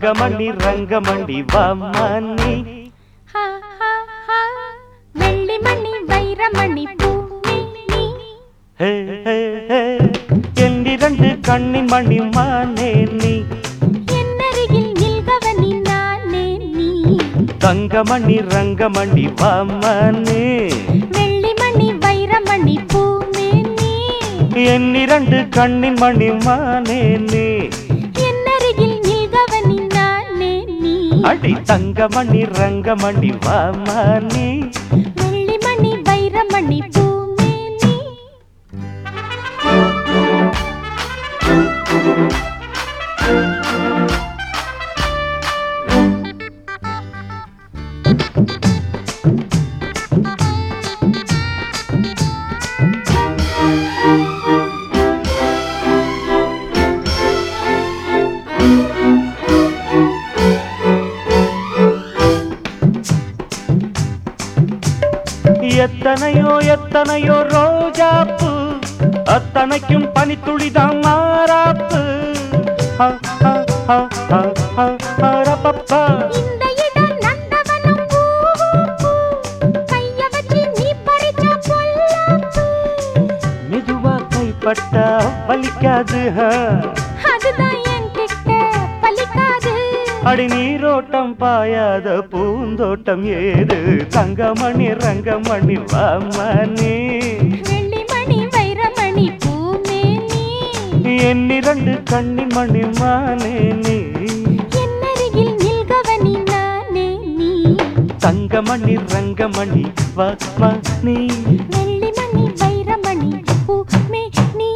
தங்கமணி ரங்கமணி வாமணி ஹா, ஹா, ஹா. வெள்ளிமணி வைரமணி பூமி நீ ஹே, ஹே, ஹே. என்னிரண்டு கண்ணின் மணி மானே நீ என்னருகில் நில்கவனி நானே நீ தங்கமணி ரங்கமணி வாமணி வெள்ளிமணி வைரமணி பூமி நீ என்னிரண்டு கண்ணின் மணி மானே நீ என்னருகில் நில்கவனி நானே நீ அடி தங்கமணி ரங்கமணி வாமணி வெள்ளிமணி வைரமணி பூமி நீ எத்தனையோ எத்தனையோ ரோஜாப்பு அத்தனைக்கும் பனித்துளிதான் மாறாப்பு ஹ, ஹ, ஹ, ஹ, ஹ, ஹ, ரப்பப்பா. இந்த இடம் நந்தவனம் பூ, பூ. கைய வச்சு நீ பறிச்ச பொல்லாப்பு. மெதுவா கைப்பட்டா வலிக்காது ஹ. அதுதான் என்கிட்ட பலிக்காது. அடி நீரோட்டம் பாயாத பூந்தோட்டம் ஏது தங்கமணி ரங்கமணி வாமணி வெள்ளிமணி வைரமணி பூமேனி. என்னிரண்டு கண்ணி மணி மானே நீ என்னருகில் நில்கவனி நானே நீ. தங்கமணி ரங்கமணி வாமணி வெள்ளிமணி வைரமணி பூமேனி.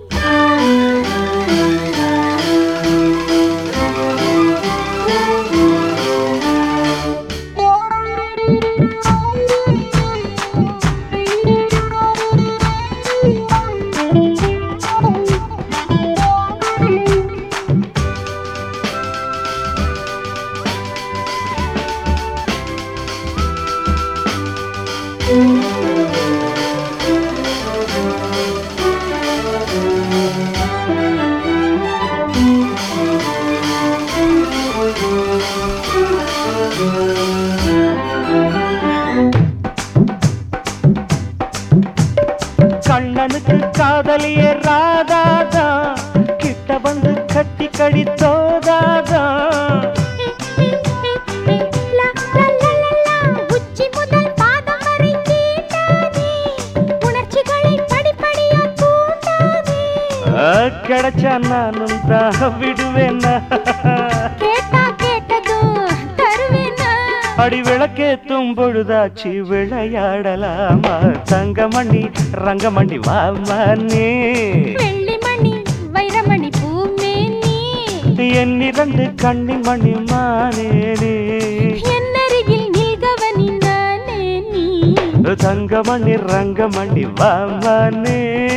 கண்ணனுக்கு காதலிய ராதாதா கிட்ட வந்து கட்டி கடித்தோதாதா லா, லா, லா, லா, லா. உச்சி முதல் பாதம் வரை தீண்டாதே. உணர்ச்சிகளை படிப்படியா தூண்டாதே. கிடைச்சா நானும் தான் விடுவேன்னா கேட்டா கேட்டதும் தருவேனா? அடி விளக்கேத்தும் பொழுதாச்சு விளையாடலாமா தங்கமணி ரங்கமணி வாமணி வெள்ளிமணி வைரமணி பூமேனி. என்னிரண்டு கண்ணி மணி மானே நீ என்னருகில் நில்கவனி நானே நீ தங்கமணி ரங்கமணி வாமணி